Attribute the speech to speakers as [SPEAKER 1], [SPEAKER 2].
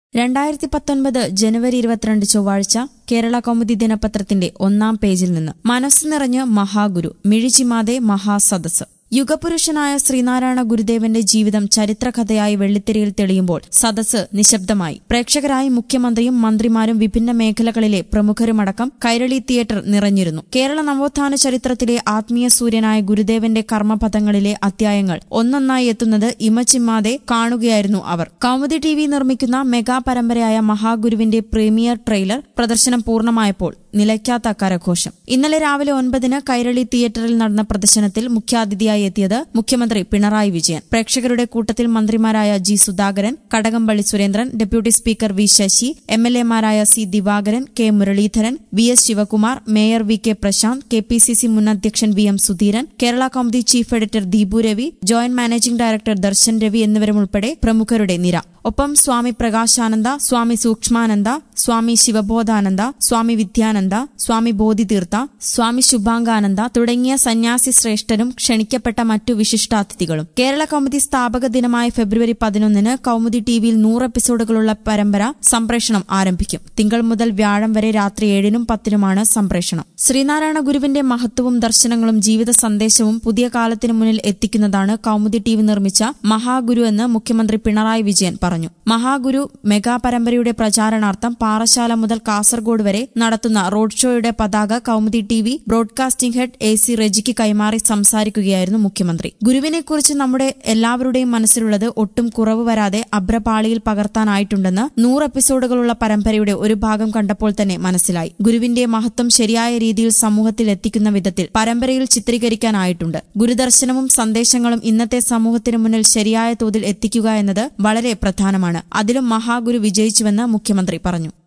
[SPEAKER 1] രണ്ടായിരത്തി പത്തൊൻപത് ജനുവരി ഇരുപത്തിരണ്ട് ചൊവ്വാഴ്ച കേരള കൗമുദി ദിനപത്രത്തിന്റെ ഒന്നാം പേജിൽ നിന്ന് മനസ്സ് നിറഞ്ഞ് മഹാഗുരു മിഴിച്ചിമാതെ മഹാസദസ് യുഗപുരുഷനായ ശ്രീനാരായണ ഗുരുദേവന്റെ ജീവിതം ചരിത്രകഥയായി വെള്ളിത്തിരയിൽ തെളിയുമ്പോൾ സദസ്സ് നിശബ്ദമായി പ്രേക്ഷകരായി മുഖ്യമന്ത്രിയും മന്ത്രിമാരും വിഭിന്ന മേഖലകളിലെ പ്രമുഖരുമടക്കം കൈരളി തിയേറ്റർ നിറഞ്ഞിരുന്നു കേരള നവോത്ഥാന ചരിത്രത്തിലെ ആത്മീയ സൂര്യനായ ഗുരുദേവന്റെ കർമ്മപഥങ്ങളിലെ അധ്യായങ്ങൾ ഒന്നൊന്നായി എത്തുന്നത് ഇമച്ചിമ്മാതെ കാണുകയായിരുന്നു അവർ കൗമുദി ടി വി നിർമ്മിക്കുന്ന മെഗാ പരമ്പരയായ മഹാഗുരുവിന്റെ പ്രീമിയർ ട്രെയിലർ പ്രദർശനം പൂർണ്ണമായപ്പോൾ നിലയ്ക്കാത്ത കരഘോഷം ഇന്നലെ രാവിലെ ഒൻപതിന് കൈരളി തിയേറ്ററിൽ നടന്ന പ്രദർശനത്തിൽ മുഖ്യാതിഥിയായി എത്തിയത് മുഖ്യമന്ത്രി പിണറായി വിജയൻ പ്രേക്ഷകരുടെ കൂട്ടത്തിൽ മന്ത്രിമാരായ G Sudhakaran Kadakampally Surendran deputy speaker V Sasi M L എമാരായ C Divakaran K Muraleedharan V S Sivakumar mayor V K Prasanth K P C C മുൻ അധ്യക്ഷൻ V M Sudheeran Kerala Kaumudi chief editor Deepu Ravi joint managing director Darshan Ravi എന്നിവരും ഉൾപ്പെടെ പ്രമുഖരുടെ നിര ഒപ്പം സ്വാമി പ്രകാശാനന്ദ സ്വാമി സൂക്ഷ്മാനന്ദ സ്വാമി ശിവബോധാനന്ദ സ്വാമി വിദ്യാനന്ദ സ്വാമി ബോധിതീർത്ഥ സ്വാമി ശുഭാംഗാനന്ദ തുടങ്ങിയ സന്യാസി ശ്രേഷ്ഠരും ക്ഷണിക്കപ്പെട്ട മറ്റു വിശിഷ്ടാതിഥികളും കേരള കൗമുദി സ്ഥാപക ദിനമായ ഫെബ്രുവരി പതിനൊന്നിന് കൗമുദി ടിവിയിൽ നൂറ് എപ്പിസോഡുകളുള്ള പരമ്പര സംപ്രേഷണം ആരംഭിക്കും തിങ്കൾ മുതൽ വ്യാഴം വരെ രാത്രി ഏഴിനും പത്തിനുമാണ് സംപ്രേഷണം ശ്രീനാരായണ ഗുരുവിന്റെ മഹത്വവും ദർശനങ്ങളും ജീവിത സന്ദേശവും പുതിയ കാലത്തിനു മുന്നിൽ എത്തിക്കുന്നതാണ് കൗമുദി ടിവി നിർമ്മിച്ച മഹാഗുരു എന്ന് മുഖ്യമന്ത്രി പിണറായി വിജയൻ പറഞ്ഞു മഹാഗുരു മെഗാ പരമ്പരയുടെ പ്രചാരണാർത്ഥം പാറശാല മുതൽ കാസർഗോഡ് വരെ നടത്തുന്ന റോഡ് ഷോയുടെ പതാക Kaumudi T V broadcasting head A C റെജിക്ക് കൈമാറി സംസാരിക്കുകയായിരുന്നു മുഖ്യമന്ത്രി ഗുരുവിനെക്കുറിച്ച് നമ്മുടെ എല്ലാവരുടെയും മനസ്സിലുള്ളത് ഒട്ടും കുറവ് വരാതെ അഭ്രപാളിയിൽ പകർത്താനായിട്ടുണ്ടെന്ന് നൂറ് എപ്പിസോഡുകളുള്ള പരമ്പരയുടെ ഒരു ഭാഗം കണ്ടപ്പോൾ തന്നെ മനസ്സിലായി ഗുരുവിന്റെ മഹത്വം ശരിയായ രീതിയിൽ സമൂഹത്തിൽ എത്തിക്കുന്ന വിധത്തിൽ പരമ്പരയിൽ ചിത്രീകരിക്കാനായിട്ടുണ്ട് ഗുരുദർശനവും സന്ദേശങ്ങളും ഇന്നത്തെ സമൂഹത്തിന് മുന്നിൽ ശരിയായ തോതിൽ എത്തിക്കുക എന്നത് വളരെ പ്രധാനമാണ് അതിലും മഹാഗുരു വിജയിച്ചുവെന്ന് മുഖ്യമന്ത്രി പറഞ്ഞു